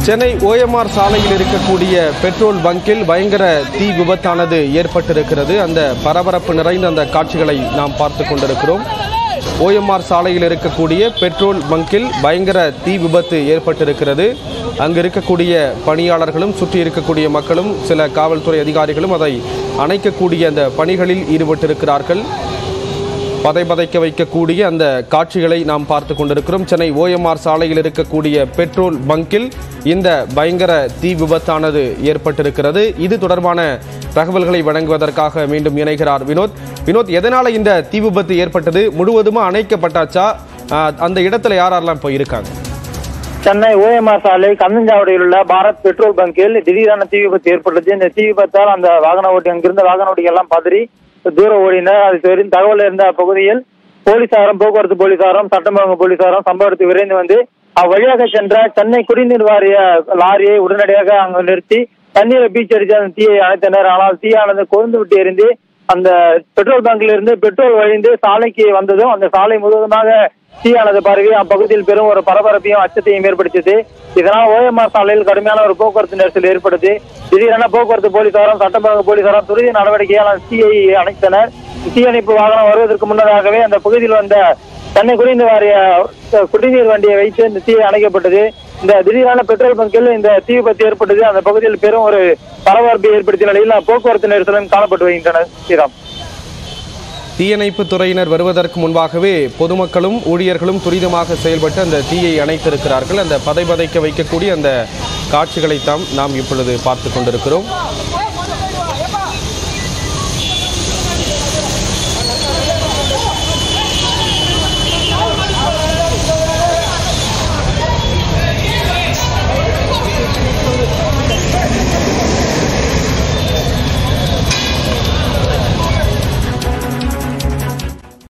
Chennai OMR சாலையில் இருக்கக்கூடிய petrol பங்கில் பயங்கர தீ விபத்தானது ஏற்பட்டிருக்கிறது அந்த பரபரப்பு நிறைந்த அந்த காட்சிகளை நாம் பார்த்து கொண்டிருக்கிறோம் ஓஎம்ஆர் சாலையில் இருக்கக்கூடிய பெட்ரோல் பங்கில் பயங்கர தீ விபத்து ஏற்பட்டிருக்கிறது அங்கு இருக்கக்கூடிய பணியாளர்களும் சுற்றி இருக்கக்கூடிய மக்களும் சில காவல்துறை அதிகாரிகளும் அதை அணைக்கக்கூடிய அந்த பணிகளில் ஈடுபட்டிருக்கிறார்கள் பதை பதைக்க வைக்கக்கூடிய அந்த காட்சிகளை நாம் பார்த்து கொண்டிருக்கிறோம் சென்னை ஓஎம்ஆர் சாலையில் இருக்கக்கூடிய பெட்ரோல் பங்கில் இந்த பயங்கர தீ விபத்தானது ஏற்பட்டிருக்கிறது இது தொடர்பான தகவல்களை வழங்குவதற்காக மீண்டும் இணைகிறார் வினோத் வினோத் எதனால இந்த தீ விபத்து ஏற்பட்டது முழுவதுமா அணைக்கப்பட்டாச்சா ஆஹ், அந்த இடத்துல யாரெல்லாம் இப்போ இருக்காங்க சென்னை ஓஎம்ஆர் சாலை கந்தஞ்சாவடியில் உள்ள பாரத் பெட்ரோல் பங்கில் திடீரான தீ விபத்து ஏற்பட்டது இந்த தீ விபத்தால் அந்த வாகன ஓட்டி அங்கிருந்த வாகன ஓட்டிகள் எல்லாம் பதறி தூரம் ஓடினர் அது தெரிந்த தகவல் இருந்த பகுதியில் போலீசாரும் போக்குவரத்து போலீசாரும் சட்டம் ஒழுங்கு போலீசாரும் சம்பவத்துக்கு விரைந்து வந்து அவ்வழியாக சென்ற சென்னை குடிநீர் வாரிய லாரியை உடனடியாக அங்கு நிறுத்தி தண்ணீரை பீச்சடித்து அந்த தீயை அணைத்தனர் ஆனால் தீயானது கொழுந்து விட்டு எரிந்து அந்த பெட்ரோல் பங்கில் இருந்து பெட்ரோல் வழிந்து சாலைக்கு வந்ததும் அந்த சாலை முழுவதுமாக தீயானது பரவி அப்பகுதியில் பெரும் ஒரு பரபரப்பையும் அச்சத்தையும் ஏற்படுத்தியது இதனால் ஓஎம்ஆர் சாலையில் கடுமையான ஒரு போக்குவரத்து நெரிசல் ஏற்படுத்தி திடீரென போக்குவரத்து போலீசாரும் சட்டப்பழக போலீசாரும் துரித நடவடிக்கையால் அந்த தீயை அணைத்தனர் தீயணைப்பு வாகனம் வருவதற்கு முன்னதாகவே அந்த பகுதியில் வந்த சென்னை குடிநீர் வாரிய அஹ், குடிநீர் வண்டியை வைத்து இந்த தீ அணைக்கப்பட்டது இந்த திடீரான பெட்ரோல் பங்கில் இந்த தீ விபத்து ஏற்பட்டது அந்த பகுதியில் பெரும் ஒரு பரபரப்பை ஏற்படுத்திய நிலையில் போக்குவரத்து நெரிசலும் காணப்பட்டு வருகின்றன ஸ்ரீராம் தீயணைப்பு துறையினர் வருவதற்கு முன்பாகவே பொதுமக்களும் ஊழியர்களும் துரிதமாக செயல்பட்டு அந்த தீயை அணைத்திருக்கிறார்கள் அந்த பதை பதைக்க வைக்கக்கூடிய அந்த காட்சிகளைத்தான் நாம் இப்பொழுது பார்த்து கொண்டிருக்கிறோம்